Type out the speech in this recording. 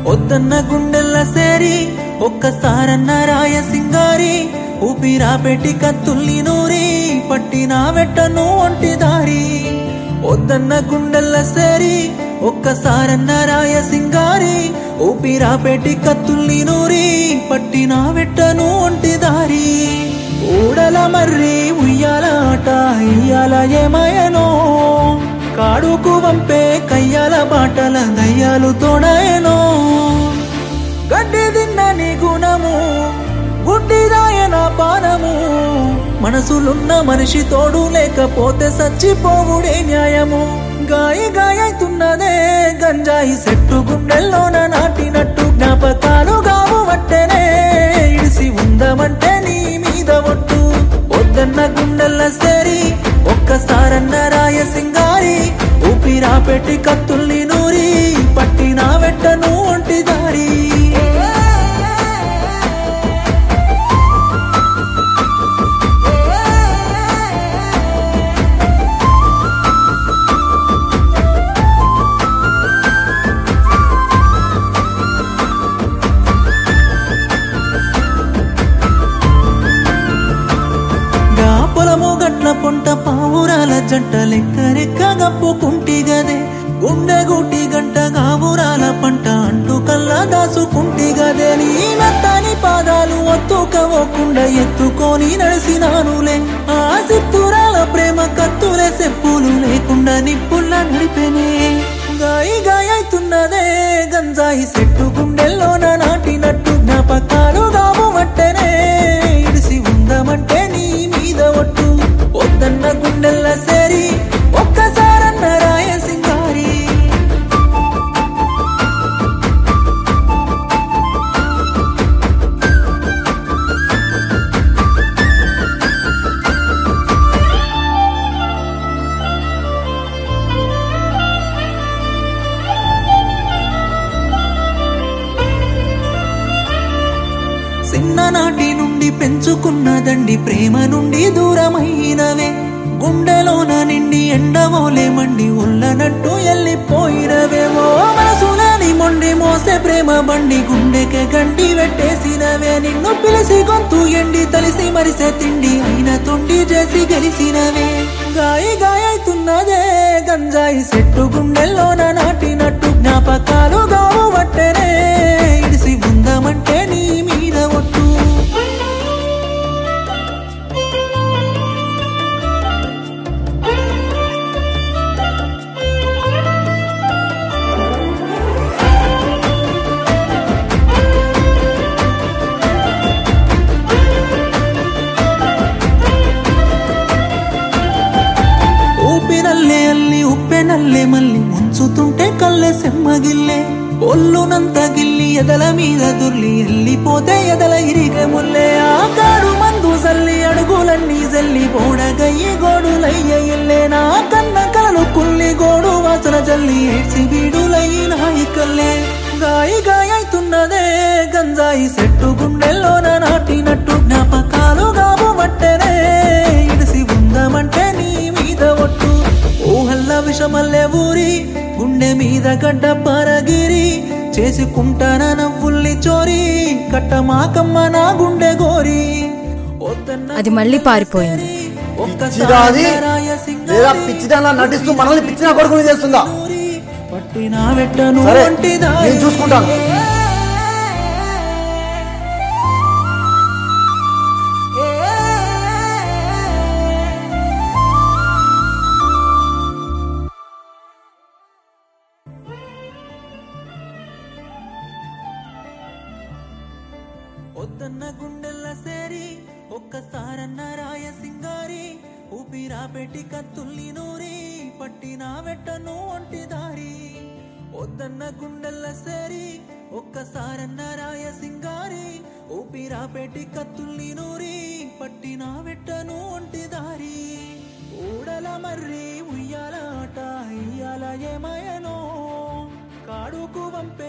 వద్దన్న గుండెల్ల సేరి ఒక్కసారన్న రాయ సింగారి ఊపిరా పెట్టి కత్తుల్ని నూరి పట్టిన వెట్టను ఒంటి దారి వద్దన్న గుండెల్ల సేరి ఒక్కసారన్న రాయ సింగారి ఊపిరా పెట్టి కత్తుల్ని నూరి పట్టిన వెట్టను ఒంటి దారి ఊడల మర్రి ఉయ్యాల ఆట ఇయ్యాల ఏమయనో కాడుకు వంపే కయ్యాల బాటల దయ్యాలు తోడయనో గడ్డి తిన్న నీ గుణము గుడ్డిదాయన పానము మనసులున్న మనిషి తోడు లేకపోతే సచ్చిపోవుడే న్యాయము గాయ గాయతున్నదే గంజాయి సెట్టు గుండెల్లోన నాటినట్టు జ్ఞాపకాలు గావు వట్టెనే ఇడిసి ఉందమంటే నీ మీద ఒట్టు వద్దన్న గుండెల్ల సేరి ఒక్కసారన్న రాయ సింగారి ఊపిరా పెట్టి కత్తుల్ని నూరి పట్టిన వెట్టను ఒంటి దారి గా పొలము గట్ల పొంట పావురాల జంట లెక్క రెక్క గప్పుకుంటి గదే గుండె గుటి గంట గావురాల పంట అంటూ కల్లా దాసుకుంటి గదే నీ మెత్తని పాదాలు ఒత్తుకవకుండా ఎత్తుకొని నడిసినానులే ఆ సిత్తురాల ప్రేమ కత్తులే చెప్పులు లేకుండా నిప్పుల్ల నడిపెనే గాయి గాయతున్నదే గంజాయి సెట్టు గుండెల్లోన నాటినట్టు జ్ఞాపకాలు గాము మట్టెనే ఇడిసి ఉందమంటే నీ మీద ఒట్టు వద్దన్న గుండెల్ల సేరి ఒక్కసారన్న రాయ సింగారి చిన్ననాటి నుండి పెంచుకున్నదండి ప్రేమ నుండి దూరమైనవే గుండెలోన నిండి ఎండవోలే మండి ఉల్లనట్టు ఎల్లిపోయినవేమో మనసులని మొండి మోసే ప్రేమ బండి గుండెకే గంటి పెట్టేసినవే నిన్ను పిలిసి గొంతు ఎండి తలిసి మరిసే తిండి అయిన తొండి చేసి గెలిసినవే గాయి గాయతున్నదే గంజాయి సెట్టు గుండెల్లోన నాటినట్టు జ్ఞాపకాలు గావు వట్టెనే ఇడిసి ఉందమంటే నీ మీద ఒట్టు ఊపినల్లే అల్లి ఉప్పెనల్లే మళ్ళీ ముంచుతుంటే కళ్ళె సెమ్మగిల్లే ఒళ్ళునంత గిల్లి ఎదల మీద దుర్లి ఎల్లిపోతే ఎదల ఇరిగే ముల్లే ఆ కాడు మందు సల్లి అడుగులన్నీ జల్లి బోడగయ్యి గోడులయ్య ఇల్లే నా కన్న కలలు కుల్లి గోడు వాసన జల్లి ఏడ్చి బీడులయ్యి నాయికల్లే గాయి గాయతున్నదే గంజాయి సెట్టు గుండెల్లోన నాటినట్టు జ్ఞాపకాలు గాబు మట్టెనే ఇడిసి ఉందమంటే నీ మీద ఒట్టు ఊహల్ల విషమల్లె ఊరి గుండె మీద గడ్డ పరగిరి చేసుకుంటాన నవ్వుల్ని చోరి కట్టమాకమ్మ నా గుండె గోరి వద్దన్న అది మళ్ళీ పారిపోయింది పిచ్చిదా అది లేదా పిచ్చిదానిలా నటిస్తూ మనల్ని పిచ్చిన కొడుకుని చేస్తుందా పట్టిన వెట్టను సరే ఒంటిదా నేను చూసుకుంటాను వద్దన్న గుండెల్ల సేరి ఒక్కసారన్న రాయ సింగారి ఊపిరా పెట్టి కత్తుల్ని నూరి పట్టిన వెట్టను ఒంటి దారి వద్దన్న గుండెల్ల సేరి ఒక్కసారన్న రాయ సింగారి ఊపిరా పెట్టి కత్తుల్ని నూరి పట్టిన వెట్టను ఒంటి దారి ఊడల మర్రి ఉయ్యాల ఆట ఇయ్యాల ఏమయనో కాడుకు వంపే